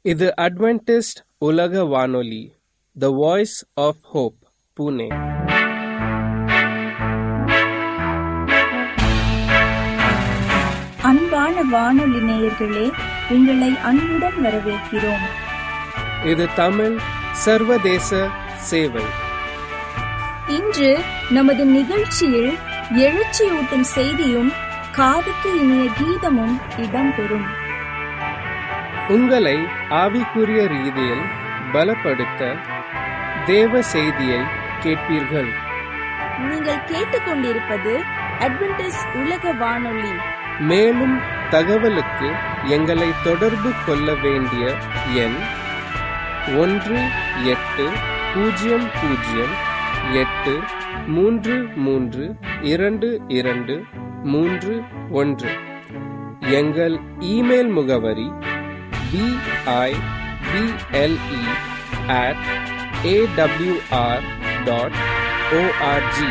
இது அட்வென்டிஸ்ட் உலக வானொலி the voice of hope Pune அன்பான வானொலி நேயர்களே உங்களை அன்புடன் வரவேற்கிறோம் இது தமிழ் சர்வதேச சேவை இன்று நமது நிகழ்ச்சியில் எழுச்சியூட்டும் செய்தியும் காதுக்கு இனிய கீதமும் இடம்பெறும் உங்களை ஆவிக்குரிய ரீதியில் பலப்படுத்த தேவ செய்தியை கேட்பீர்கள் நீங்கள் கேட்டுக்கொண்டிருப்பது அட்வென்டிஸ் உலக வானொலி மேலும் தகவலுக்கு எங்களை தொடர்பு கொள்ள வேண்டிய எண் ஒன்று எட்டு பூஜ்ஜியம் பூஜ்ஜியம் எட்டு மூன்று மூன்று இரண்டு இரண்டு மூன்று ஒன்று எங்கள் இமெயில் முகவரி B I B L E at AWR dot O R G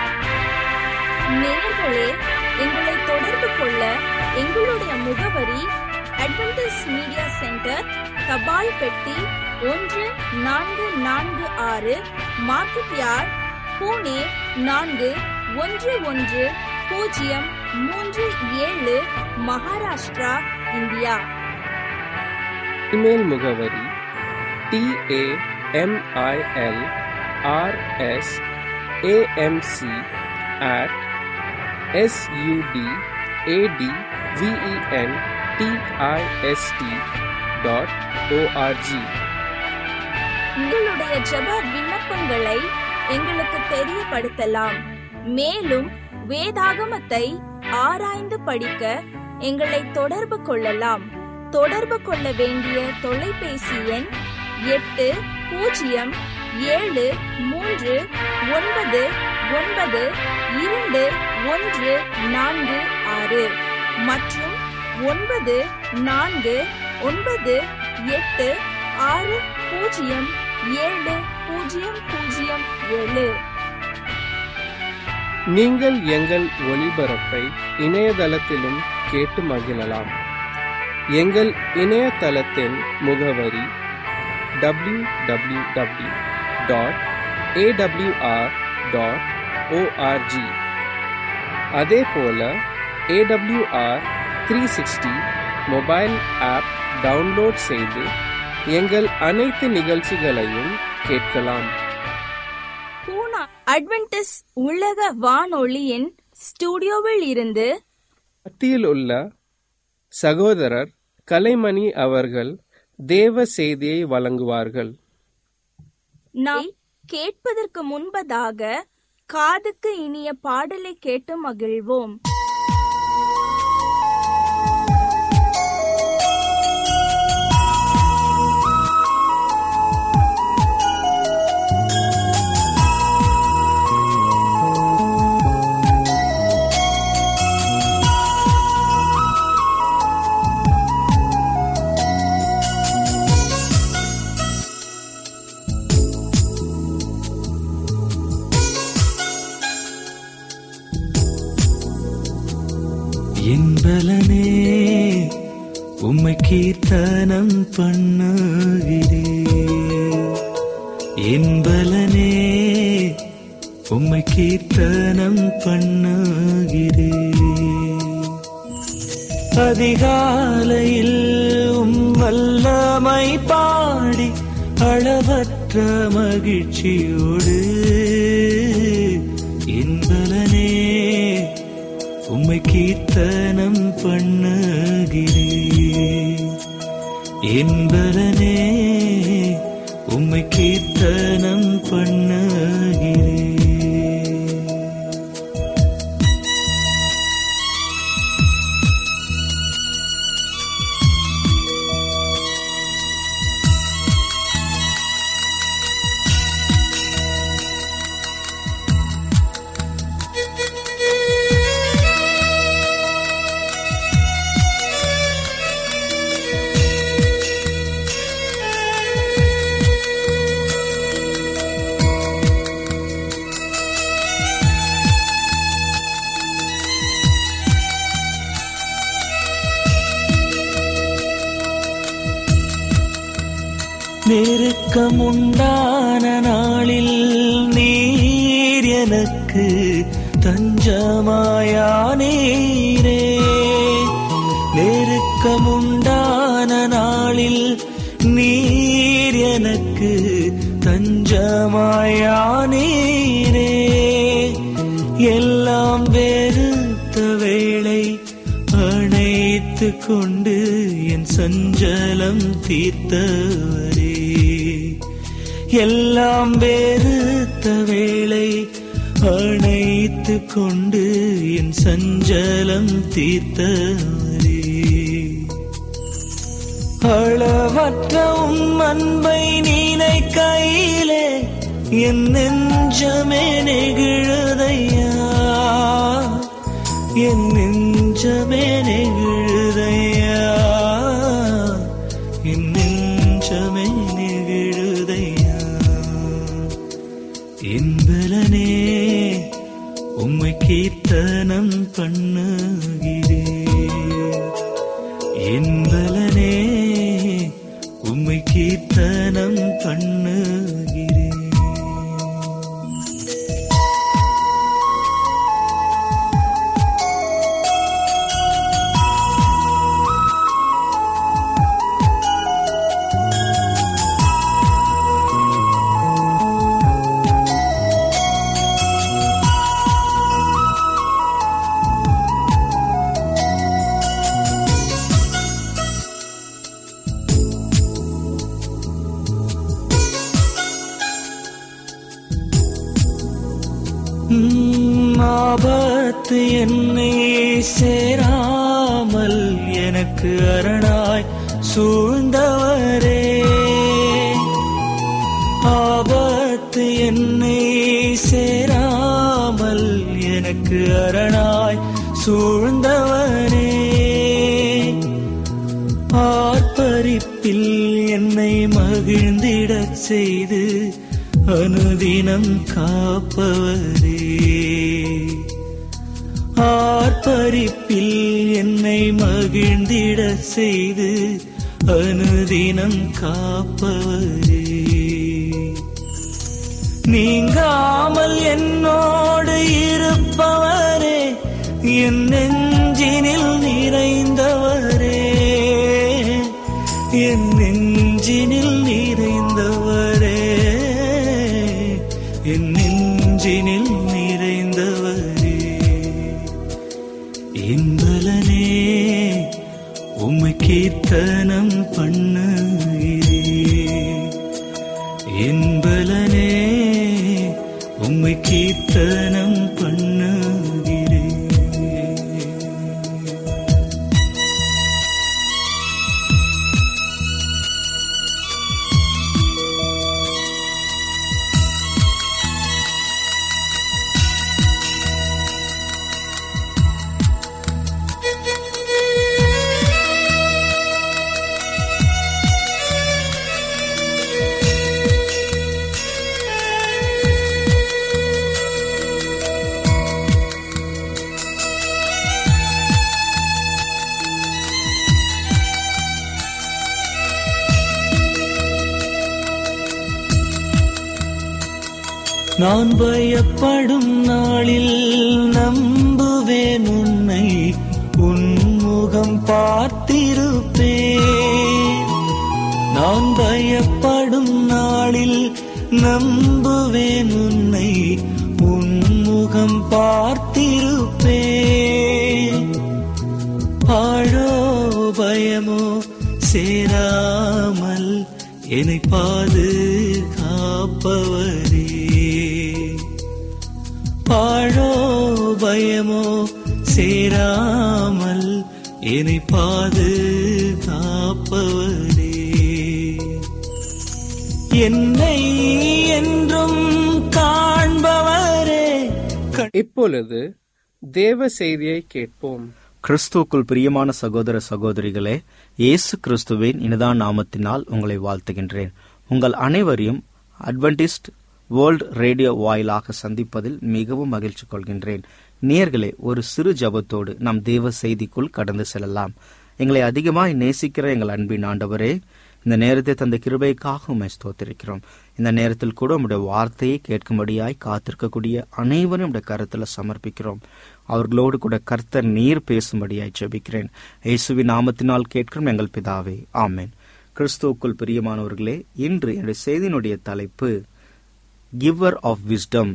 நேயர்களே எங்களை தொடர்பு கொள்ள எங்களுடைய முகவரி அட்வென்டிஸ் மீடியா சென்டர் தபால் பெட்டி ஒன்று நான்கு நான்கு ஆறு மார்க்கெட் யார்ட் பூனே நான்கு ஒன்று ஒன்று பூஜ்ஜியம் மூன்று ஏழு மகாராஷ்டிரா இந்தியா இமெயில் முகவரி T A M I L R S A M C at S U D A T V E N D I S T dot O R G உங்களுடைய ஜெப விண்ணப்பங்களை எங்களுக்கு தெரியப்படுத்தலாம் மேலும் வேதாகமத்தை ஆராய்ந்து படிக்க எங்களை தொடர்பு கொள்ளலாம் தொடர்பு கொள்ள வேண்டிய தொலைபேசி எண் எட்டு பூஜ்ஜியம் ஏழு மூன்று ஒன்பது ஒன்பது இரண்டு ஒன்று நான்கு ஆறு மற்றும் ஒன்பது நான்கு ஒன்பது எட்டு ஆறு பூஜ்ஜியம் ஏழு பூஜ்ஜியம் பூஜ்ஜியம் ஏழு நீங்கள் எங்கள் ஒளிபரப்பை இணையதளத்திலும் கேட்டு மகிழலாம் எங்கள் இணையதளத்தின் முகவரி W W W dot AWR dot O R G அதே போல AWR three sixty mobile app download செய்து எங்கள் அனைத்து நிகழ்ச்சிகளையும் கேட்கலாம் பூனா அட்வென்டிஸ் உலக வானொலியின் ஸ்டுடியோவில் இருந்து மத்தியில் உள்ள சகோதரர் கலைமணி அவர்கள் தேவ செய்தியை வழங்குவார்கள் நாம் கேட்பதற்கு முன்பதாக காதுக்கு இனிய பாடலை கேட்டு மகிழ்வோம் என்பலனே உம்மை கீர்த்தனம் பண்ணுகிறே என்பலனே உம்மை கீர்த்தனம் பண்ணுகிறே அதிகாலையில் உம் வல்லமை பாடி அளவற்ற மகிழ்ச்சியோடு என்பலனே உம்மை கீர்த்தனம் பண்ணுகிறே என்பலனே உம்மை கீர்த்தனம் பண்ணுகிறே நெருக்கம் உண்டான நாளில் நீர் எனக்கு தஞ்சமாயானீரே நெருக்கம் உண்டான நாளில் நீர் எனக்கு தஞ்சமாயானீரே எல்லாம் வெறுத்த வேளை அணைத்து கொண்டு என் சஞ்சலம் தீர்த்தவரே எல்லாம் வெறுத்த வேளை அணைத்து கொண்டு என் சஞ்சலம் தீர்த்தவரே அளவற்ற உம் அன்பை நீனை கையிலே என் நெஞ்சமே நெகிழுதையா என் நெஞ்சமே நெகிழுதையா என் நெஞ்சமே நெகிழுதையா என்பலனே உம்மை கீர்த்தனம் பண்ணுகிறேன் என்பலனே உம்மை கீர்த்தனம் பண்ணுகிறேன் உம் ஆபத்து என்னை சேராமல் எனக்கு அரணாய் சூழ்ந்தவரே ஆபத்து என்னை சேராமல் எனக்கு அரணாய் சூழ்ந்தவரே ஆர்ப்பரிப்பில் என்னை மகிழ்ந்திடச் செய்து அனுதினம் காப்பவரே ஆர்ப்பரிப்பில் என்னை மகிழ்ந்திடச் செய்து அனுதினம் காப்பவரே நீங்காமல் என்னோடு இருப்பவரே என் நெஞ்சினில் நிறைந்தவரே என் நெஞ்சினில் நிறைந்தவரே என் நெஞ்சினில் நிறைந்தவரே இன்பலனே உம்மை கீர்த்தனம் பண்ணுகிறேன் என்பலனே உம்மை கீர்த்தனம் பண்ணுகிறேன் நான் பயப்படும் நாளில் நம்புவேன் உன்னை உன்முகம் பார்த்திருப்பேன் நான் பயப்படும் நாளில் நம்புவேன் உன்னை உன்முகம் பார்த்திருப்பேன் ஆழோ பயமோ சேராமல் என்னை பாதுகாப்பவரே பாழோ பயமோ சேராமல் என்னை பாதுகாப்பவரே என்னை என்றும் காண்பவரே கண் இப்பொழுது தேவ செய்தியை கேட்போம் கிறிஸ்துவுக்குள் பிரியமான சகோதர சகோதரிகளே இயேசு கிறிஸ்துவின் இனிதான நாமத்தினால் உங்களை வாழ்த்துகின்றேன் உங்கள் அனைவரையும் அட்வென்டிஸ்ட் வேர்ல்ட் ரேடியோ வாயிலாக சந்திப்பதில் மிகவும் மகிழ்ச்சி கொள்கின்றேன் நேர்களே ஒரு சிறு ஜபத்தோடு நம் தேவ செய்திக்குள் கடந்து செல்லலாம் எங்களை அதிகமாய் நேசிக்கிற எங்கள் அன்பின் ஆண்டவரே இந்த நேரத்தை தந்த கிருபைக்காக உண்மை ஸ்தோத்திருக்கிறோம் இந்த நேரத்தில் கூட உம்முடைய வார்த்தையை கேட்கும்படியாய் காத்திருக்கக்கூடிய அனைவரும் உடைய கருத்துல சமர்ப்பிக்கிறோம் அவர்களோடு கூட கர்த்தர் நீர் பேசும்படியாய் ஜெபிக்கிறேன் இயேசுவின் நாமத்தினால் கேட்கிறோம் எங்கள் பிதாவே ஆமென் கிறிஸ்துவுக்குள் பிரியமானவர்களே இன்று என்னுடைய செய்தியினுடைய தலைப்பு கிவர் ஆஃப் விஸ்டம்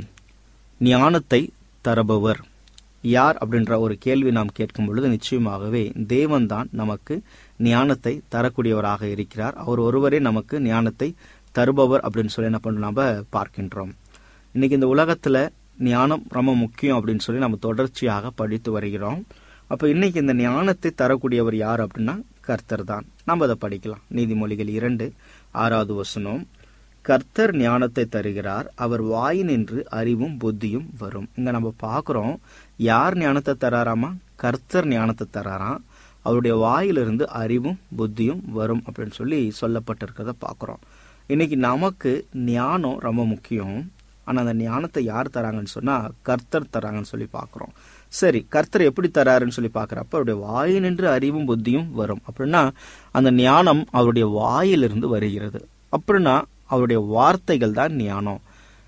ஞானத்தை தரபவர் யார் அப்படின்ற ஒரு கேள்வி நாம் கேட்கும் பொழுது நிச்சயமாகவே தேவன்தான் நமக்கு ஞானத்தை தரக்கூடியவராக இருக்கிறார் அவர் ஒருவரே நமக்கு ஞானத்தை தருபவர் அப்படின்னு சொல்லி என்ன பண்ண நாம பார்க்கின்றோம் இன்னைக்கு இந்த உலகத்துல ஞானம் ரொம்ப முக்கியம் அப்படின்னு சொல்லி நம்ம தொடர்ச்சியாக படித்து வருகிறோம் அப்ப இன்னைக்கு இந்த ஞானத்தை தரக்கூடியவர் யார் அப்படின்னா கர்த்தர் தான் நம்ம அதை படிக்கலாம் நீதிமொழிகள் இரண்டு ஆறாவது வசனம் கர்த்தர் ஞானத்தை தருகிறார் அவர் வாயினின்று அறிவும் புத்தியும் வரும் இங்க நம்ம பார்க்கிறோம் யார் ஞானத்தை தராராமா கர்த்தர் ஞானத்தை தராராம் அவருடைய வாயிலிருந்து அறிவும் புத்தியும் வரும் அப்படின்னு சொல்லி சொல்லப்பட்டிருக்கிறத பார்க்கிறோம் இன்னைக்கு நமக்கு ஞானம் ரொம்ப முக்கியம் ஆனா அந்த ஞானத்தை யார் தராங்கன்னு சொன்னா கர்த்தர் தராங்கன்னு சொல்லி பார்க்கிறோம் சரி கர்த்தர் எப்படி தராருன்னு சொல்லி பார்க்கறப்ப அவருடைய வாயினின்று அறிவும் புத்தியும் வரும் அப்படின்னா அந்த ஞானம் அவருடைய வாயிலிருந்து வருகிறது அப்படின்னா அவருடைய வார்த்தைகள் தான் ஞானம்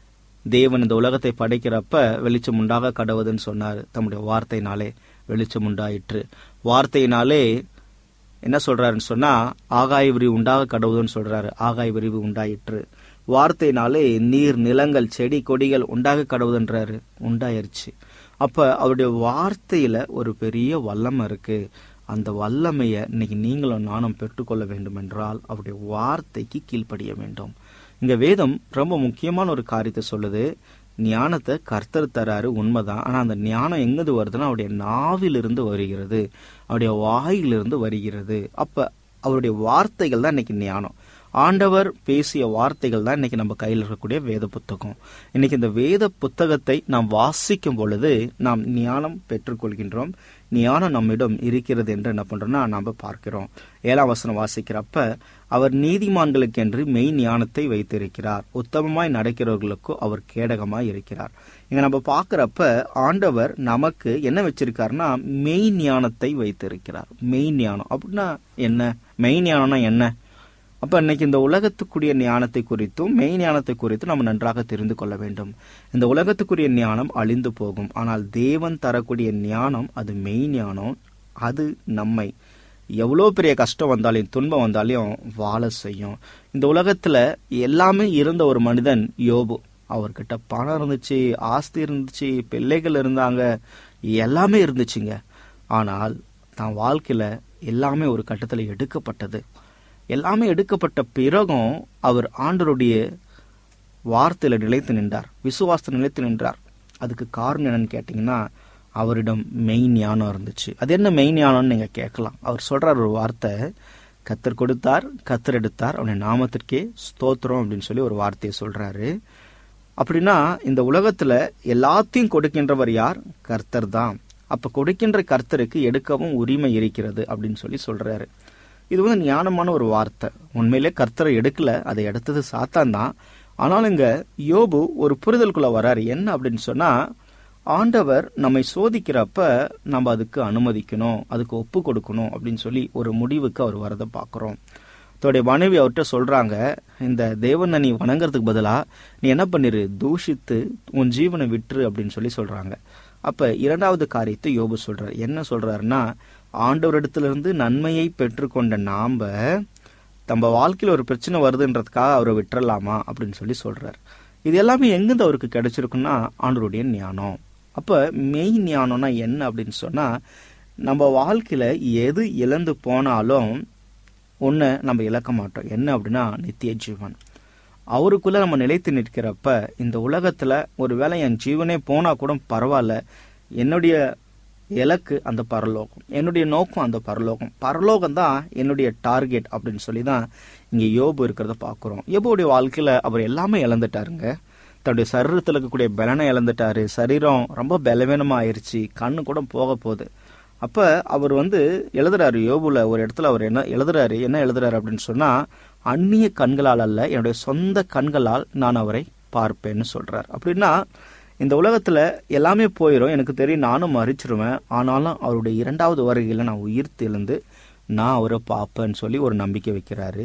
தேவன் இந்த உலகத்தை படைக்கிறப்ப வெளிச்சம் உண்டாக கடவுதுன்னு சொன்னார் தம்முடைய வார்த்தையினாலே வெளிச்சம் உண்டாயிற்று வார்த்தையினாலே என்ன சொல்றாருன்னு சொன்னா ஆகாய விரிவு உண்டாக கடவுதுன்னு சொல்றாரு ஆகாய விரிவு உண்டாயிற்று வார்த்தையினாலே நீர் நிலங்கள் செடி கொடிகள் உண்டாக கடவுதுன்றாரு உண்டாயிருச்சு அப்ப அவருடைய வார்த்தையில ஒரு பெரிய வல்லமை இருக்கு அந்த வல்லமையை இன்னைக்கு நீங்களும் நானும் பெற்றுக்கொள்ள வேண்டும் என்றால் அவருடைய வார்த்தைக்கு கீழ்ப்படிய வேண்டும் இங்க வேதம் ரொம்ப முக்கியமான ஒரு காரியத்தை சொல்லுது ஞானத்தை கர்த்தர் தராரு உண்மைதான் ஆனா அந்த ஞானம் எங்கது வருதுன்னா அவருடைய நாவிலிருந்து வருகிறது அவருடைய வாயிலிருந்து வருகிறது அப்ப அவருடைய வார்த்தைகள் தான் இன்னைக்கு ஞானம் ஆண்டவர் பேசிய வார்த்தைகள் தான் இன்னைக்கு நம்ம கையில் இருக்கக்கூடிய வேத புத்தகம் இன்னைக்கு இந்த வேத புத்தகத்தை நாம் வாசிக்கும் பொழுது நாம் ஞானம் பெற்றுக்கொள்கின்றோம் ஞானம் நம்மிடம் இருக்கிறது என்று என்ன பண்றோம்னா நாம பார்க்கிறோம் ஏழாம் வசனம் வாசிக்கிறப்ப அவர் நீதிமான்களுக்கென்று மெய் ஞானத்தை வைத்திருக்கிறார் உத்தமமாய் நடக்கிறவர்களுக்கோ அவர் கேடகமாய் இருக்கிறார் இங்க நம்ம பார்க்கிறப்ப ஆண்டவர் நமக்கு என்ன வச்சிருக்காருன்னா மெய் ஞானத்தை வைத்திருக்கிறார் மெய் ஞானம் அப்படின்னா என்ன மெய் ஞானம்னா என்ன அப்ப இன்னைக்கு இந்த உலகத்துக்குரிய ஞானத்தை குறித்தும் மெய் ஞானத்தை குறித்தும் நம்ம நன்றாக தெரிந்து கொள்ள வேண்டும் இந்த உலகத்துக்குரிய ஞானம் அழிந்து போகும் ஆனால் தேவன் தரக்கூடிய ஞானம் அது மெய் ஞானம் அது நம்மை எவ்வளோ பெரிய கஷ்டம் வந்தாலும் துன்பம் வந்தாலும் வாழ செய்யும் இந்த உலகத்துல எல்லாமே இருந்த ஒரு மனிதன் யோபு அவர்கிட்ட பணம் இருந்துச்சு ஆஸ்தி இருந்துச்சு பிள்ளைகள் இருந்தாங்க எல்லாமே இருந்துச்சுங்க ஆனால் தான் வாழ்க்கையில எல்லாமே ஒரு கட்டத்துல எடுக்கப்பட்டது எல்லாமே எடுக்கப்பட்ட பிறகும் அவர் ஆண்டருடைய வார்த்தையில நிலைத்து நின்றார் விசுவாசத்தில் நிலைத்து நின்றார் அதுக்கு காரணம் என்னன்னு கேட்டீங்கன்னா அவரிடம் மெய் ஞானம் இருந்துச்சு அது என்ன மெய் ஞானம்னு நீங்க கேட்கலாம் அவர் சொல்றார் ஒரு வார்த்தை கத்தர் கொடுத்தார் கத்தர் எடுத்தார் அவனுடைய நாமத்திற்கே ஸ்தோத்திரம் அப்படின்னு சொல்லி ஒரு வார்த்தையை சொல்றாரு அப்படின்னா இந்த உலகத்துல எல்லாத்தையும் கொடுக்கின்றவர் யார் கர்த்தர் தான் அப்ப கொடுக்கின்ற கர்த்தருக்கு எடுக்கவும் உரிமை இருக்கிறது அப்படின்னு சொல்லி சொல்றாரு இது வந்து ஞானமான ஒரு வார்த்தை உண்மையிலே கர்த்தரை எடுக்கல அதை எடுத்தது சாத்தான் தான் ஆனாலும் இங்க யோபு ஒரு புரிதலுக்குள்ள வராரு என்ன அப்படின்னு சொன்னா ஆண்டவர் நம்மை சோதிக்கிறப்ப நம்ம அதுக்கு அனுமதிக்கணும் அதுக்கு ஒப்பு கொடுக்கணும் அப்படின்னு சொல்லி ஒரு முடிவுக்கு அவர் வரதை பார்க்குறோம் தன்னுடைய மனைவி அவர்கிட்ட சொல்றாங்க இந்த தேவனை நீ வணங்குறதுக்கு பதிலா நீ என்ன பண்ணிரு தூஷித்து உன் ஜீவனை விட்டுரு அப்படின்னு சொல்லி சொல்றாங்க அப்ப இரண்டாவது காரியத்தை யோபு சொல்றாரு என்ன சொல்றாருன்னா ஆண்டவரிடத்திலிருந்து நன்மையை பெற்றுக்கொண்ட நாம நம்ம வாழ்க்கையில ஒரு பிரச்சனை வருதுன்றதுக்காக அவரை விட்டுறலாமா அப்படின்னு சொல்லி சொல்றாரு இது எல்லாமே எங்கிருந்து அவருக்கு கிடைச்சிருக்குன்னா ஆண்டவருடைய ஞானம் அப்ப மெய் ஞானம்னா என்ன அப்படின்னு சொன்னா நம்ம வாழ்க்கையில எது இழந்து போனாலும் ஒன்று நம்ம இழக்க மாட்டோம் என்ன அப்படின்னா நித்திய ஜீவன் அவருக்குள்ள நம்ம நிலைத்து நிற்கிறப்ப இந்த உலகத்துல ஒருவேளை என் ஜீவனே போனா கூட பரவாயில்ல என்னுடைய இலக்கு அந்த பரலோகம் என்னுடைய நோக்கம் அந்த பரலோகம் பரலோகம் தான் என்னுடைய டார்கெட் அப்படின்னு சொல்லி தான் இங்க யோபு இருக்கிறத பார்க்குறோம் யோபுடைய வாழ்க்கையில அவர் எல்லாமே இழந்துட்டாருங்க தன்னுடைய சரீரத்தில் இருக்கக்கூடிய பலனை இழந்துட்டாரு சரீரம் ரொம்ப பலவீனமா ஆயிருச்சு கண்ணு கூட போக போகுது அப்ப அவர் வந்து எழுதுறாரு யோபுல ஒரு இடத்துல அவர் என்ன எழுதுறாரு என்ன எழுதுறாரு அப்படின்னு சொன்னா அந்நிய கண்களால் அல்ல என்னுடைய சொந்த கண்களால் நான் அவரை பார்ப்பேன்னு சொல்றார் அப்படின்னா இந்த உலகத்துல எல்லாமே போயிடும் எனக்கு தெரியும் நானும் மறிச்சிருவேன் ஆனாலும் அவருடைய இரண்டாவது வருகையில நான் உயிர் தெழுந்து நான் அவரை பார்ப்பேன்னு சொல்லி ஒரு நம்பிக்கை வைக்கிறாரு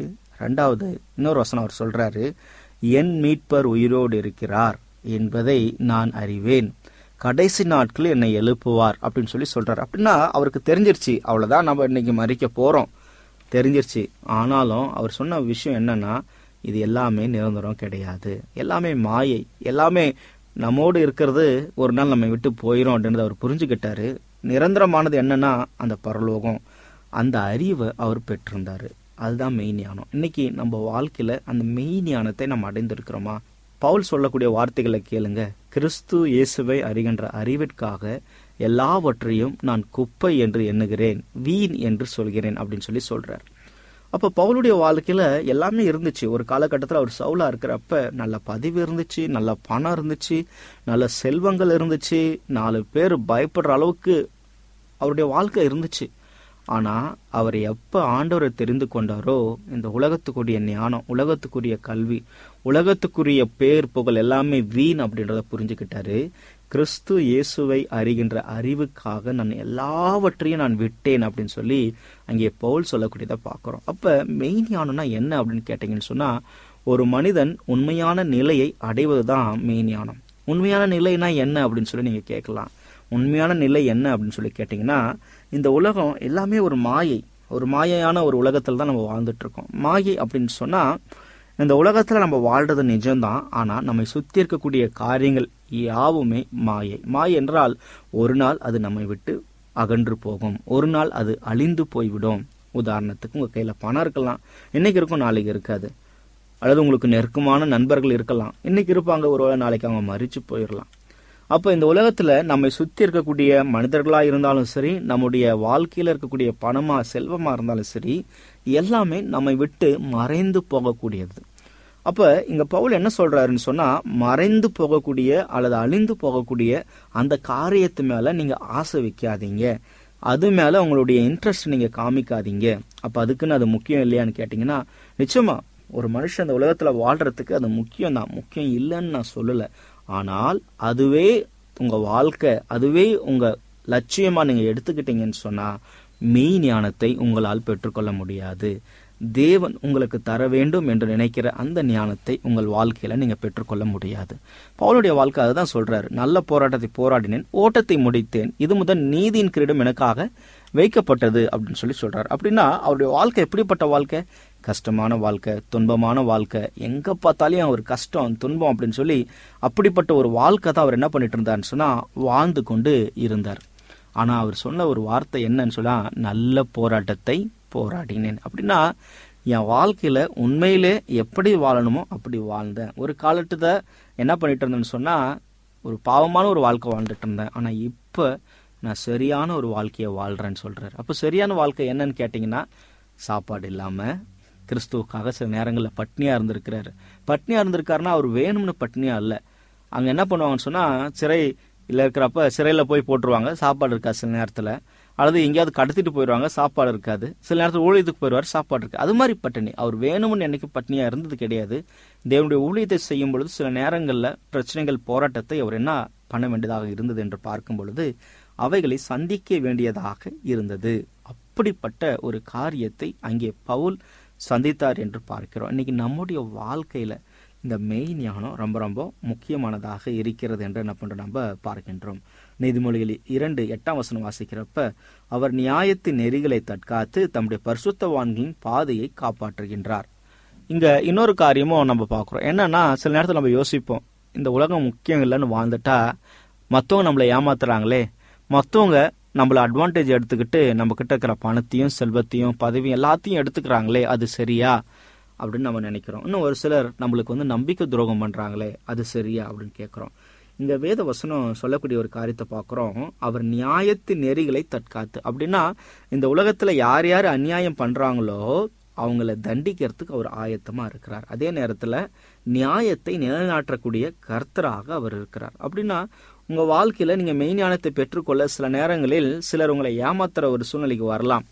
ரெண்டாவது இன்னொரு வசனம் அவர் சொல்றாரு என் மீட்பர் உயிரோடு இருக்கிறார் என்பதை நான் அறிவேன் கடைசி நாட்களில் என்னை எழுப்புவார் அப்படின்னு சொல்லி சொல்றாரு அப்படின்னா அவருக்கு தெரிஞ்சிருச்சு அவ்வளவுதான் நம்ம இன்னைக்கு மறிக்க போறோம் தெரிஞ்சிருச்சு ஆனாலும் அவர் சொன்ன விஷயம் என்னன்னா இது எல்லாமே நிரந்தரம் கிடையாது எல்லாமே மாயை எல்லாமே நம்மோடு இருக்கிறது ஒரு நாள் நம்ம விட்டு போயிடும் அப்படின்றத அவர் புரிஞ்சுக்கிட்டாரு நிரந்தரமானது என்னன்னா அந்த பரலோகம் அந்த அறிவை அவர் பெற்றிருந்தாரு அதுதான் மெயின் ஞானம் இன்னைக்கு நம்ம வாழ்க்கையில அந்த மெயின் ஞானத்தை நம்ம அடைந்திருக்கிறோமா பவுல் சொல்லக்கூடிய வார்த்தைகளை கேளுங்க கிறிஸ்து இயேசுவை அறிகின்ற அறிவிற்காக எல்லாவற்றையும் நான் குப்பை என்று எண்ணுகிறேன் வீண் என்று சொல்கிறேன் அப்படின்னு சொல்லி சொல்றார் அப்ப பவுலுடைய வாழ்க்கையில எல்லாமே இருந்துச்சு ஒரு காலகட்டத்தில் அவர் சவுலா இருக்கிறப்ப நல்ல பதிவு இருந்துச்சு நல்ல பணம் இருந்துச்சு நல்ல செல்வங்கள் இருந்துச்சு நாலு பேர் பயப்படுற அளவுக்கு அவருடைய வாழ்க்கை இருந்துச்சு ஆனா அவர் எப்ப ஆண்டவரை தெரிந்து கொண்டாரோ இந்த உலகத்துக்குரிய ஞானம் உலகத்துக்குரிய கல்வி உலகத்துக்குரிய பேர் புகழ் எல்லாமே வீண் அப்படின்றத புரிஞ்சுக்கிட்டாரு கிறிஸ்து இயேசுவை அறிகின்ற அறிவுக்காக நான் எல்லாவற்றையும் நான் விட்டேன் அப்படின்னு சொல்லி அங்கே பவுல் சொல்லக்கூடியதை பார்க்கிறோம் அப்ப மெயின் ஞானம்னா என்ன அப்படின்னு கேட்டீங்கன்னு சொன்னா ஒரு மனிதன் உண்மையான நிலையை அடைவதுதான் மெயின் ஞானம் உண்மையான நிலைனா என்ன அப்படின்னு சொல்லி நீங்க கேட்கலாம் உண்மையான நிலை என்ன அப்படின்னு சொல்லி கேட்டிங்கன்னா இந்த உலகம் எல்லாமே ஒரு மாயை ஒரு மாயையான ஒரு உலகத்தில் தான் நம்ம வாழ்ந்துட்டு இருக்கோம் மாயை அப்படின்னு சொன்னா இந்த உலகத்துல நம்ம வாழ்றது நிஜம்தான் ஆனா நம்மை சுத்தி இருக்கக்கூடிய காரியங்கள் யாவுமே மாயை மாயை என்றால் ஒரு நாள் அது நம்மை விட்டு அகன்று போகும் ஒரு நாள் அது அழிந்து போய்விடும் உதாரணத்துக்கு உங்க கையில பணம் இருக்கலாம் இன்னைக்கு இருக்கும் நாளைக்கு இருக்காது அல்லது உங்களுக்கு நெருக்கமான நண்பர்கள் இருக்கலாம் இன்னைக்கு இருப்பாங்க ஒருவேளை நாளைக்கு அவங்க மறிச்சு போயிடலாம் அப்ப இந்த உலகத்துல நம்மை சுத்தி இருக்கக்கூடிய மனிதர்களா இருந்தாலும் சரி நம்முடைய வாழ்க்கையில இருக்கக்கூடிய பணமா செல்வமா இருந்தாலும் சரி எல்லாமே நம்மை விட்டு மறைந்து போகக்கூடியது அப்ப இங்க பவுல் என்ன சொல்றாருன்னு சொன்னா மறைந்து போகக்கூடிய அல்லது அழிந்து போகக்கூடிய அந்த காரியத்து மேல நீங்க ஆசை வைக்காதீங்க அது மேல உங்களுடைய இன்ட்ரெஸ்ட் நீங்க காமிக்காதீங்க அப்ப அதுக்குன்னு அது முக்கியம் இல்லையான்னு கேட்டீங்கன்னா நிச்சயமா ஒரு மனுஷன் அந்த உலகத்துல வாழ்றதுக்கு அது முக்கியம் தான் முக்கியம் இல்லைன்னு நான் சொல்லல ஆனால் அதுவே உங்க வாழ்க்கை அதுவே உங்க லட்சியமா நீங்க எடுத்துக்கிட்டீங்கன்னு சொன்னா மெய் ஞானத்தை உங்களால் பெற்றுக்கொள்ள முடியாது தேவன் உங்களுக்கு தர வேண்டும் என்று நினைக்கிற அந்த ஞானத்தை உங்கள் வாழ்க்கையில நீங்க பெற்றுக்கொள்ள முடியாது பவுலுடைய வாழ்க்கை அதுதான் சொல்றாரு நல்ல போராட்டத்தை போராடினேன் ஓட்டத்தை முடித்தேன் இது முதல் நீதியின் கிரீடம் எனக்காக வைக்கப்பட்டது அப்படின்னு சொல்லி சொல்றாரு அப்படின்னா அவருடைய வாழ்க்கை எப்படிப்பட்ட வாழ்க்கை கஷ்டமான வாழ்க்கை துன்பமான வாழ்க்கை எங்க பார்த்தாலும் அவர் கஷ்டம் துன்பம் அப்படின்னு சொல்லி அப்படிப்பட்ட ஒரு வாழ்க்கை தான் அவர் என்ன பண்ணிட்டு இருந்தாருன்னு சொன்னா வாழ்ந்து கொண்டு இருந்தார் ஆனா அவர் சொன்ன ஒரு வார்த்தை என்னன்னு சொன்னா நல்ல போராட்டத்தை போராடினேன் அப்படின்னா என் வாழ்க்கையில உண்மையிலே எப்படி வாழணுமோ அப்படி வாழ்ந்தேன் ஒரு காலத்துல என்ன பண்ணிட்டு இருந்தேன்னு சொன்னா ஒரு பாவமான ஒரு வாழ்க்கை வாழ்ந்துட்டு இருந்தேன் ஆனா இப்ப நான் சரியான ஒரு வாழ்க்கையை வாழ்றேன்னு சொல்றாரு அப்ப சரியான வாழ்க்கை என்னன்னு கேட்டீங்கன்னா சாப்பாடு இல்லாம கிறிஸ்துவுக்காக சில நேரங்களில் பட்னியா இருந்திருக்கிறாரு பட்னியா இருந்திருக்காருன்னா அவர் வேணும்னு பட்னியா இல்ல அங்க என்ன பண்ணுவாங்கன்னு சொன்னா சிறை இல்ல இருக்கிறப்ப சிறையில போய் போட்டுருவாங்க சாப்பாடு இருக்காது சில நேரத்துல அல்லது எங்கேயாவது கடத்திட்டு போயிடுவாங்க சாப்பாடு இருக்காது சில நேரத்தில் ஊழியத்துக்கு போயிடுவார் சாப்பாடு இருக்கு அது மாதிரி பட்டினி அவர் வேணும்னு என்னைக்கு பட்னியா இருந்தது கிடையாது தேவனுடைய ஊழியத்தை செய்யும் பொழுது சில நேரங்கள்ல பிரச்சனைகள் போராட்டத்தை அவர் என்ன பண்ண வேண்டியதாக இருந்தது என்று பார்க்கும் பொழுது அவைகளை சந்திக்க வேண்டியதாக இருந்தது அப்படிப்பட்ட ஒரு காரியத்தை அங்கே பவுல் சந்தித்தார் என்று பார்க்கிறோம் இன்னைக்கு நம்முடைய வாழ்க்கையில இந்த மெய் ஞானம் ரொம்ப ரொம்ப முக்கியமானதாக இருக்கிறது என்று என்ன பண்றோம் நம்ம பார்க்கின்றோம் நீதிமொழிகளில் இரண்டு எட்டாம் வசனம் வாசிக்கிறப்ப அவர் நியாயத்தின் நெறிகளை தற்காத்து தம்முடைய பரிசுத்தவான்களின் பாதையை காப்பாற்றுகின்றார் இங்க இன்னொரு காரியமும் நம்ம பார்க்கிறோம் என்னன்னா சில நேரத்தில் நம்ம யோசிப்போம் இந்த உலகம் முக்கியம் இல்லைன்னு வாழ்ந்துட்டா மற்றவங்க நம்மளை ஏமாத்துறாங்களே மற்றவங்க நம்மள அட்வான்டேஜ் எடுத்துக்கிட்டு நம்ம கிட்ட இருக்கிற பணத்தையும் செல்வத்தையும் பதவியும் எல்லாத்தையும் எடுத்துக்கிறாங்களே அது சரியா அப்படின்னு நம்ம நினைக்கிறோம் இன்னும் ஒரு சிலர் நம்மளுக்கு வந்து நம்பிக்கை துரோகம் பண்றாங்களே அது சரியா அப்படின்னு கேட்கிறோம் இந்த வேத வசனம் சொல்லக்கூடிய ஒரு காரியத்தை பார்க்குறோம் அவர் நியாயத்து நெறிகளை தற்காத்து அப்படின்னா இந்த உலகத்துல யார் யார் அநியாயம் பண்றாங்களோ அவங்கள தண்டிக்கிறதுக்கு அவர் ஆயத்தமா இருக்கிறார் அதே நேரத்துல நியாயத்தை நிலைநாட்டக்கூடிய கர்த்தராக அவர் இருக்கிறார் அப்படின்னா உங்க வாழ்க்கையில நீங்க மெய்ஞானத்தை பெற்றுக்கொள்ள சில நேரங்களில் சிலர் உங்களை ஏமாத்துற ஒரு சூழ்நிலைக்கு வரலாம்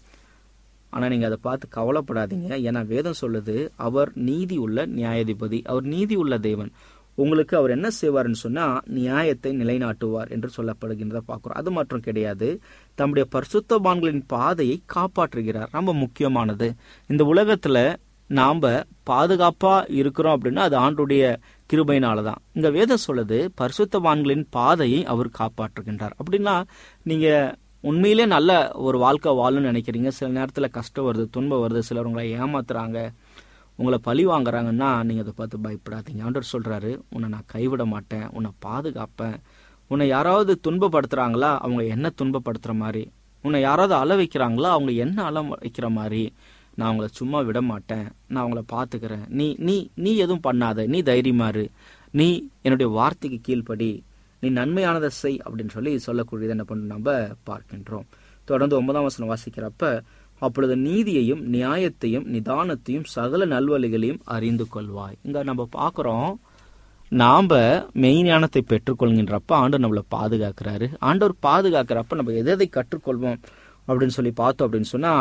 ஆனா நீங்க அதை பார்த்து கவலைப்படாதீங்க ஏன்னா வேதம் சொல்லுது அவர் நீதி உள்ள நியாயாதிபதி அவர் நீதி உள்ள தேவன் உங்களுக்கு அவர் என்ன செய்வார்னு சொன்னா நியாயத்தை நிலைநாட்டுவார் என்று சொல்லப்படுகின்றத பார்க்கிறோம் அது மட்டும் கிடையாது தம்முடைய பரிசுத்தவான்களின் பாதையை காப்பாற்றுகிறார் ரொம்ப முக்கியமானது இந்த உலகத்துல நாம பாதுகாப்பா இருக்கிறோம் அப்படின்னா அது ஆண்டுடைய கிருபையினால தான் இங்க வேதம் சொல்லுது பரிசுத்தவான்களின் பாதையை அவர் காப்பாற்றுகின்றார் அப்படின்னா நீங்க உண்மையிலே நல்ல ஒரு வாழ்க்கை வாழணும்னு நினைக்கிறீங்க சில நேரத்துல கஷ்டம் வருது துன்பம் வருது சிலர் உங்களை ஏமாத்துறாங்க உங்களை பழி வாங்குறாங்கன்னா நீங்க அதை பார்த்து பயப்படாதீங்க ஆண்டவர் சொல்றாரு உன்னை நான் கைவிட மாட்டேன் உன்னை பாதுகாப்பேன் உன்னை யாராவது துன்பப்படுத்துறாங்களா அவங்க என்ன துன்பப்படுத்துற மாதிரி உன்னை யாராவது அழ வைக்கிறாங்களா அவங்க என்ன அழ வைக்கிற மாதிரி நான் அவங்கள சும்மா விட மாட்டேன் நான் அவங்கள பார்த்துக்கிறேன் நீ நீ நீ எதுவும் பண்ணாத நீ தைரியமாரு நீ என்னுடைய வார்த்தைக்கு கீழ்ப்படி நீ நன்மையானதை செய் அப்படின்னு சொல்லி சொல்லக்கூடியது என்ன பண்ண நம்ம பார்க்கின்றோம் தொடர்ந்து ஒன்பதாம் வசனம் வாசிக்கிறப்ப அப்பொழுது நீதியையும் நியாயத்தையும் நிதானத்தையும் சகல நல்வழிகளையும் அறிந்து கொள்வாய் இங்க நம்ம பார்க்கிறோம் நாம மெய்ஞானத்தை பெற்றுக்கொள்கின்றப்ப ஆண்டவர் நம்மளை பாதுகாக்கிறாரு ஆண்டவர் பாதுகாக்கிறப்ப நம்ம எதை எதை கற்றுக்கொள்வோம் அப்படின்னு சொல்லி பார்த்தோம் அப்படின்னு சொன்னா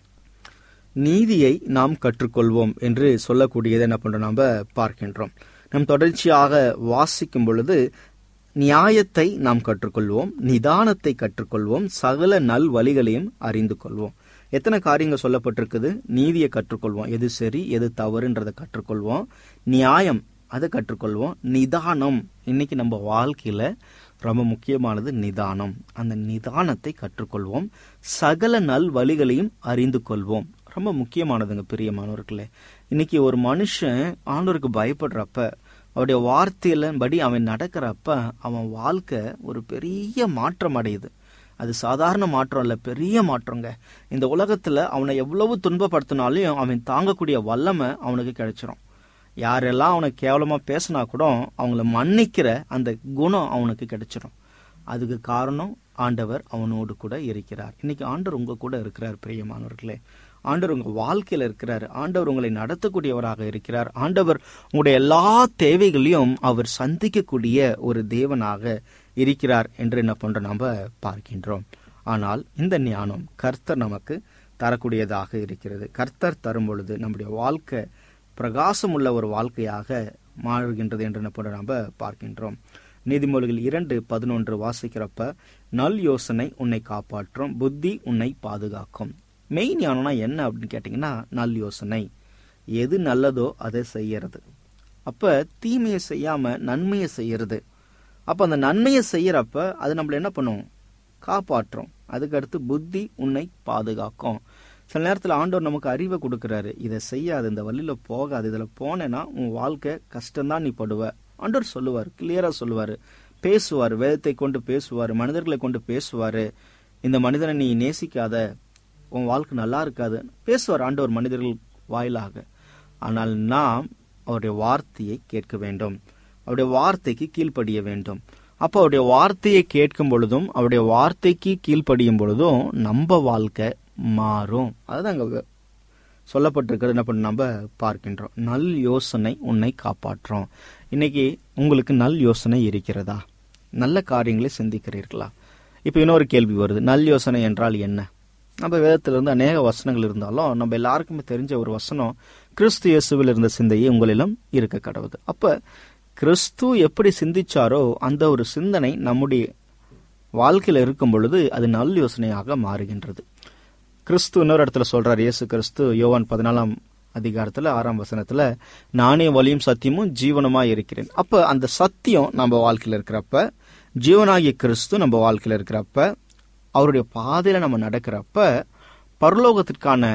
நீதியை நாம் கற்றுக்கொள்வோம் என்று சொல்லக்கூடியதை என்ன பண்றோம் நாம பார்க்கின்றோம் நம் தொடர்ச்சியாக வாசிக்கும் பொழுது நியாயத்தை நாம் கற்றுக்கொள்வோம் நிதானத்தை கற்றுக்கொள்வோம் சகல நல் வழிகளையும் அறிந்து கொள்வோம் எத்தனை காரியங்கள் சொல்லப்பட்டிருக்குது நீதியை கற்றுக்கொள்வோம் எது சரி எது தவறுன்றதை கற்றுக்கொள்வோம் நியாயம் அதை கற்றுக்கொள்வோம் நிதானம் இன்னைக்கு நம்ம வாழ்க்கையில ரொம்ப முக்கியமானது நிதானம் அந்த நிதானத்தை கற்றுக்கொள்வோம் சகல நல் வழிகளையும் அறிந்து கொள்வோம் ரொம்ப முக்கியமானதுங்க பிரியமானவர்களே இன்னைக்கு ஒரு மனுஷன் ஆண்டவருக்கு பயப்படுறப்ப அவருடைய வார்த்தையில படி அவன் நடக்கிறப்ப அவன் வாழ்க்கை ஒரு பெரிய மாற்றம் அடையுது அது சாதாரண மாற்றம் இல்ல பெரிய மாற்றங்க இந்த உலகத்துல அவனை எவ்வளவு துன்பப்படுத்தினாலும் அவன் தாங்கக்கூடிய வல்லமை அவனுக்கு கிடைச்சிரும் யாரெல்லாம் அவனை கேவலமா பேசினா கூட அவங்கள மன்னிக்கிற அந்த குணம் அவனுக்கு கிடைச்சிரும் அதுக்கு காரணம் ஆண்டவர் அவனோடு கூட இருக்கிறார் இன்னைக்கு ஆண்டவர் உங்க கூட இருக்கிறார் பிரியமானவர்களே ஆண்டவர் உங்க வாழ்க்கையில இருக்கிறார் ஆண்டவர் உங்களை நடத்தக்கூடியவராக இருக்கிறார் ஆண்டவர் உங்களுடைய எல்லா தேவைகளையும் அவர் சந்திக்கக்கூடிய ஒரு தேவனாக இருக்கிறார் என்று என்ன பண்ற நாம பார்க்கின்றோம் ஆனால் இந்த ஞானம் கர்த்தர் நமக்கு தரக்கூடியதாக இருக்கிறது கர்த்தர் தரும் பொழுது நம்முடைய வாழ்க்கை பிரகாசம் உள்ள ஒரு வாழ்க்கையாக மாறுகின்றது என்று என்ன பண்ற நாம பார்க்கின்றோம் நீதிமொழிகள் இரண்டு பதினொன்று வாசிக்கிறப்ப நல் யோசனை உன்னை காப்பாற்றும் புத்தி உன்னை பாதுகாக்கும் மெயின் ஞானம்னா என்ன அப்படின்னு கேட்டிங்கன்னா நல் யோசனை எது நல்லதோ அதை செய்யறது அப்ப தீமையை செய்யாம நன்மையை செய்யறது அப்ப அந்த நன்மையை செய்யறப்ப அது நம்மள என்ன பண்ணும் காப்பாற்றும் அதுக்கு அடுத்து புத்தி உன்னை பாதுகாக்கும் சில நேரத்தில் ஆண்டவர் நமக்கு அறிவை கொடுக்கறாரு இதை செய்யாது இந்த வழியில போகாது இதுல போனேன்னா உன் வாழ்க்கை கஷ்டம்தான் நீ படுவ ஆண்டவர் சொல்லுவார் கிளியரா சொல்லுவாரு பேசுவார் வேதத்தை கொண்டு பேசுவார் மனிதர்களை கொண்டு பேசுவாரு இந்த மனிதனை நீ நேசிக்காத உன் வாழ்க்கை நல்லா இருக்காது பேசுவார் ஆண்டவர் மனிதர்கள் வாயிலாக ஆனால் நாம் அவருடைய வார்த்தையை கேட்க வேண்டும் அவருடைய வார்த்தைக்கு கீழ்ப்படிய வேண்டும் அப்போ அவருடைய வார்த்தையை கேட்கும் பொழுதும் அவருடைய வார்த்தைக்கு கீழ்ப்படியும் பொழுதும் நம்ம வாழ்க்கை மாறும் அதுதான் அங்க சொல்லப்பட்டிருக்கிறது என்ன பண்ண நம்ம பார்க்கின்றோம் நல் யோசனை உன்னை காப்பாற்றும் இன்னைக்கு உங்களுக்கு நல் யோசனை இருக்கிறதா நல்ல காரியங்களை சிந்திக்கிறீர்களா இப்போ இன்னொரு கேள்வி வருது நல் யோசனை என்றால் என்ன நம்ம வேதத்திலிருந்து அநேக வசனங்கள் இருந்தாலும் நம்ம எல்லாருக்குமே தெரிஞ்ச ஒரு வசனம் கிறிஸ்து இயேசுவில் இருந்த சிந்தையே உங்களிலும் இருக்க கடவுது அப்ப கிறிஸ்து எப்படி சிந்திச்சாரோ அந்த ஒரு சிந்தனை நம்முடைய வாழ்க்கையில இருக்கும் பொழுது அது நல் யோசனையாக மாறுகின்றது கிறிஸ்து இன்னொரு இடத்துல சொல்றார் இயேசு கிறிஸ்து யோவான் பதினாலாம் அதிகாரத்துல ஆறாம் வசனத்துல நானே வழியும் சத்தியமும் ஜீவனமா இருக்கிறேன் அப்ப அந்த சத்தியம் நம்ம வாழ்க்கையில இருக்கிறப்ப ஜீவனாகிய கிறிஸ்து நம்ம வாழ்க்கையில இருக்கிறப்ப அவருடைய பாதையில நம்ம நடக்கிறப்ப பரலோகத்திற்கான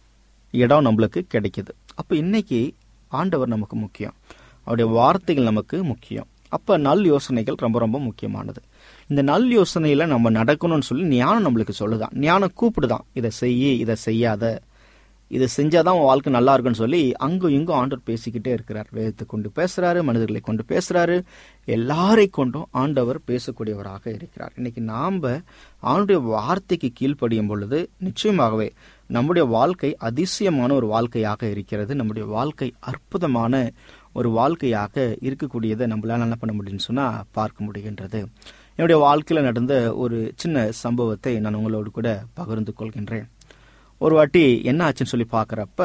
இடம் நம்மளுக்கு கிடைக்குது அப்ப இன்னைக்கு ஆண்டவர் நமக்கு முக்கியம் அவருடைய வார்த்தைகள் நமக்கு முக்கியம் அப்ப நல் யோசனைகள் ரொம்ப ரொம்ப முக்கியமானது இந்த நல் யோசனையில நம்ம நடக்கணும்னு சொல்லி ஞானம் நம்மளுக்கு சொல்லுதான் ஞானம் கூப்பிடுதான் இதை செய்யி இதை செய்யாத இதை செஞ்சாதான் உன் வாழ்க்கை நல்லா இருக்குன்னு சொல்லி அங்கும் இங்கும் ஆண்டவர் பேசிக்கிட்டே இருக்கிறார் வேதத்தை கொண்டு பேசுறாரு மனிதர்களை கொண்டு பேசுறாரு எல்லாரை கொண்டும் ஆண்டவர் பேசக்கூடியவராக இருக்கிறார் இன்னைக்கு நாம ஆண்டுடைய வார்த்தைக்கு கீழ்ப்படியும் பொழுது நிச்சயமாகவே நம்முடைய வாழ்க்கை அதிசயமான ஒரு வாழ்க்கையாக இருக்கிறது நம்முடைய வாழ்க்கை அற்புதமான ஒரு வாழ்க்கையாக இருக்கக்கூடியதை நம்மளால என்ன பண்ண முடியும்னு சொன்னா பார்க்க முடிகின்றது என்னுடைய வாழ்க்கையில நடந்த ஒரு சின்ன சம்பவத்தை நான் உங்களோடு கூட பகிர்ந்து கொள்கின்றேன் ஒரு வாட்டி என்ன ஆச்சுன்னு சொல்லி பார்க்குறப்ப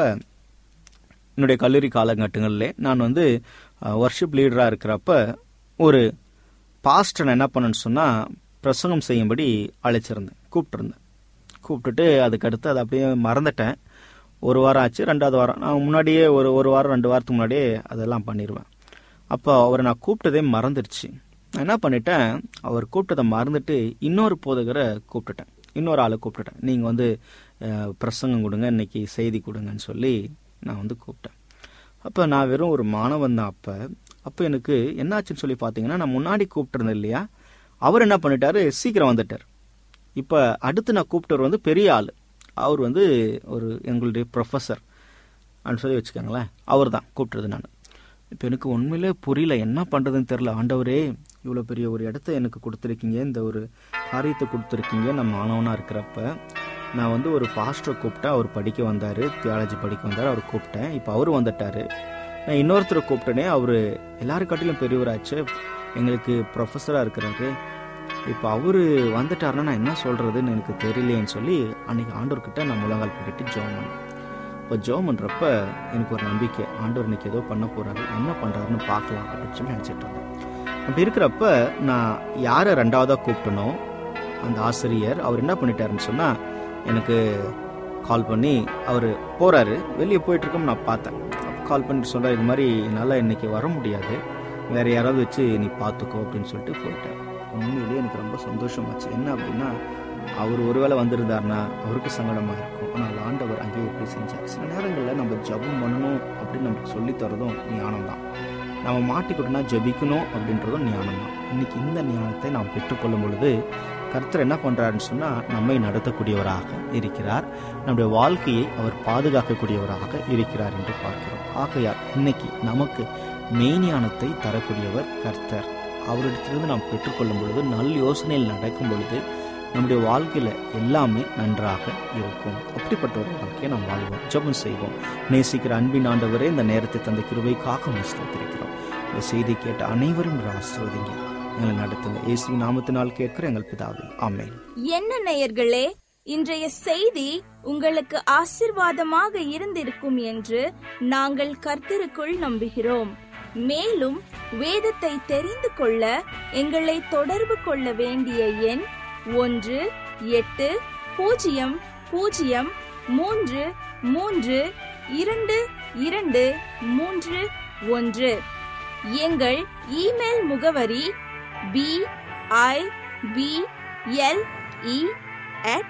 என்னுடைய கல்லூரி காலகட்டங்களில் நான் வந்து ஒர்ஷிப் லீடராக இருக்கிறப்ப ஒரு பாஸ்டர் என்ன பண்ணேன்னு சொன்னால் பிரசங்கம் செய்யும்படி அழைச்சிருந்தேன் கூப்பிட்டுருந்தேன் கூப்பிட்டுட்டு அதுக்கடுத்து அதை அப்படியே மறந்துட்டேன் ஒரு வாரம் ஆச்சு ரெண்டாவது வாரம் நான் முன்னாடியே ஒரு ஒரு வாரம் ரெண்டு வாரத்துக்கு முன்னாடியே அதெல்லாம் பண்ணிடுவேன் அப்போ அவரை நான் கூப்பிட்டதே மறந்துடுச்சு நான் என்ன பண்ணிட்டேன் அவர் கூப்பிட்டதை மறந்துட்டு இன்னொரு போதகரை கூப்பிட்டுட்டேன் இன்னொரு ஆளை கூப்பிட்டுட்டேன் நீங்கள் வந்து அஹ், பிரசங்கம் கொடுங்க இன்னைக்கு செய்தி கொடுங்கன்னு சொல்லி நான் வந்து கூப்பிட்டேன் அப்போ நான் வெறும் ஒரு மாணவன் தான் அப்போ அப்போ எனக்கு என்னாச்சுன்னு சொல்லி பார்த்தீங்கன்னா நான் முன்னாடி கூப்பிட்டுருந்தேன் இல்லையா அவர் என்ன பண்ணிட்டாரு சீக்கிரம் வந்துட்டார் இப்போ அடுத்து நான் கூப்பிட்டவர் வந்து பெரிய ஆள் அவர் வந்து ஒரு எங்களுடைய ப்ரொஃபஸர் அப்படின்னு சொல்லி வச்சுக்கோங்களேன் அவர் தான் கூப்பிட்டது நான் இப்போ எனக்கு உண்மையிலே புரியல என்ன பண்ணுறதுன்னு தெரில ஆண்டவரே இவ்வளோ பெரிய ஒரு இடத்த எனக்கு கொடுத்துருக்கீங்க இந்த ஒரு காரியத்தை கொடுத்துருக்கீங்க நான் மாணவனாக இருக்கிறப்ப நான் வந்து ஒரு பாஸ்டரை கூப்பிட்டேன் அவர் படிக்க வந்தார் தியாலஜி படிக்க வந்தார் அவர் கூப்பிட்டேன் இப்போ அவர் வந்துட்டார் நான் இன்னொருத்தரை கூப்பிட்டேனே அவர் எல்லாருக்காட்டிலும் பெரியவராச்சு எங்களுக்கு ப்ரொஃபஸராக இருக்கிறாரு இப்போ அவர் வந்துட்டாருன்னா நான் என்ன சொல்கிறதுன்னு எனக்கு தெரியலையேன்னு சொல்லி அன்னைக்கு ஆண்டவர்கிட்ட நான் முழங்கால் போட்டுட்டு ஜோம் பண்ணேன் இப்போ ஜோம் பண்ணுறப்ப எனக்கு ஒரு நம்பிக்கை ஆண்டவர் இன்னைக்கு ஏதோ பண்ண போகிறாரு என்ன பண்ணுறாருன்னு பார்க்கலாம் அப்படின்னு சொல்லி நினச்சிட்டு இருந்தேன் அப்படி இருக்கிறப்ப நான் யாரை ரெண்டாவதாக கூப்பிட்டனோ அந்த ஆசிரியர் அவர் என்ன பண்ணிட்டாருன்னு சொன்னால் எனக்கு கால் பண்ணி அவர் போகிறாரு வெளியே போயிட்டுருக்கோம் நான் பார்த்தேன் கால் பண்ணிட்டு சொல்கிறார் இது மாதிரி என்னால் இன்னைக்கு வர முடியாது வேற யாராவது வச்சு நீ பார்த்துக்கோ அப்படின்னு சொல்லிட்டு போயிட்டார் உண்மையிலேயே எனக்கு ரொம்ப சந்தோஷமாச்சு என்ன அப்படின்னா அவர் ஒருவேளை வந்திருந்தாருன்னா அவருக்கு சங்கடமாக இருக்கும் ஆனால் ஆண்டவர் அங்கேயே எப்படி செஞ்சார் சில நேரங்களில் நம்ம ஜெபம் பண்ணணும் அப்படின்னு நமக்கு சொல்லித் தரதும் ஞானம் தான் நம்ம மாட்டிக்கிட்டோம்னா ஜெபிக்கணும் அப்படின்றதும் ஞானம் தான் இன்னைக்கு இந்த ஞானத்தை நாம் பெற்றுக்கொள்ளும் பொழுது கர்த்தர் என்ன பண்றாருன்னு சொன்னா நம்மை நடத்தக்கூடியவராக இருக்கிறார் நம்முடைய வாழ்க்கையை அவர் பாதுகாக்கக்கூடியவராக இருக்கிறார் என்று பார்க்கிறோம் ஆகையால் இன்னைக்கு நமக்கு மெய்ஞானத்தை தரக்கூடியவர் கர்த்தர் அவரிடத்திலிருந்து நாம் பெற்றுக்கொள்ளும் பொழுது நல் யோசனையில் நடக்கும் பொழுது நம்முடைய வாழ்க்கையில எல்லாமே நன்றாக இருக்கும் அப்படிப்பட்ட ஒரு வாழ்க்கையை நாம் வாழ்வோம் ஜெபம் செய்வோம் நேசிக்கிற அன்பின் ஆண்டவரே இந்த நேரத்தை தந்த கிருபைக்காக முஸ்தரிக்கிறோம் இந்த செய்தி கேட்ட அனைவரும் ஆசிர்வதிங்க எங்களை நடத்துங்க இயேசுவின் நாமத்தினால் கேட்கிற எங்கள் பிதாவே ஆமென் என்ன நேயர்களே இன்றைய செய்தி உங்களுக்கு ஆசிர்வாதமாக இருந்திருக்கும் என்று நாங்கள் கர்த்தருக்குள் நம்புகிறோம் மேலும் வேதத்தை தெரிந்து கொள்ள எங்களை தொடர்பு கொள்ள வேண்டிய எண் ஒன்று எட்டு பூஜ்ஜியம் பூஜ்ஜியம் மூன்று மூன்று இரண்டு இரண்டு மூன்று ஒன்று எங்கள் இமெயில் முகவரி B I B L E at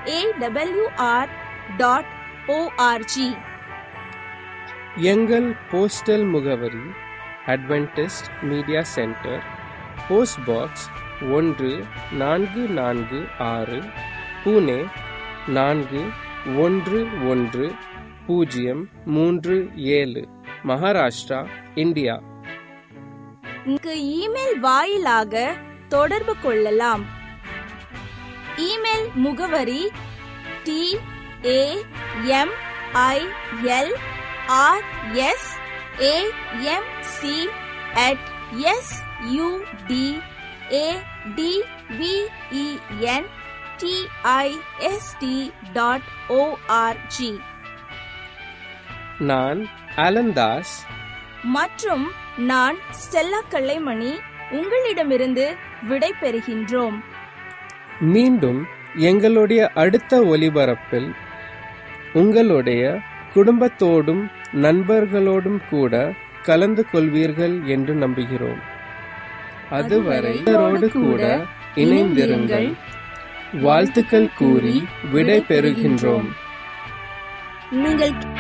awr dot O R G எங்கள் போஸ்டல் முகவரி Adventist media centre post box ஒன்று நான்கு நான்கு ஆறு புனே நான்கு ஒன்று ஒன்று பூஜ்ஜியம் மூன்று ஏழு மகாராஷ்டிரா இந்தியா இங்கு இமெயில் வாயிலாக தொடர்பு கொள்ளலாம் இமெயில் முகவரி T A M I L R S A M C at S U D A T B E N D I S T dot O R G நான் அலந்தாஸ் மற்றும் நான் ஸ்டெல்லா கல்லைமணி உங்களிடமிருந்து விடை பெறுகின்றோம் மீண்டும் எங்களுடைய அடுத்த ஒலிபரப்பில் உங்களுடைய குடும்பத்தோடும் நண்பர்களோடும் கூட கலந்து கொள்வீர்கள் என்று நம்புகிறோம் அதுவரை இவரோடு கூட இணைந்திருங்கள் வாழ்த்துக்கள் கூறி விடை பெறுகின்றோம் நீங்கள்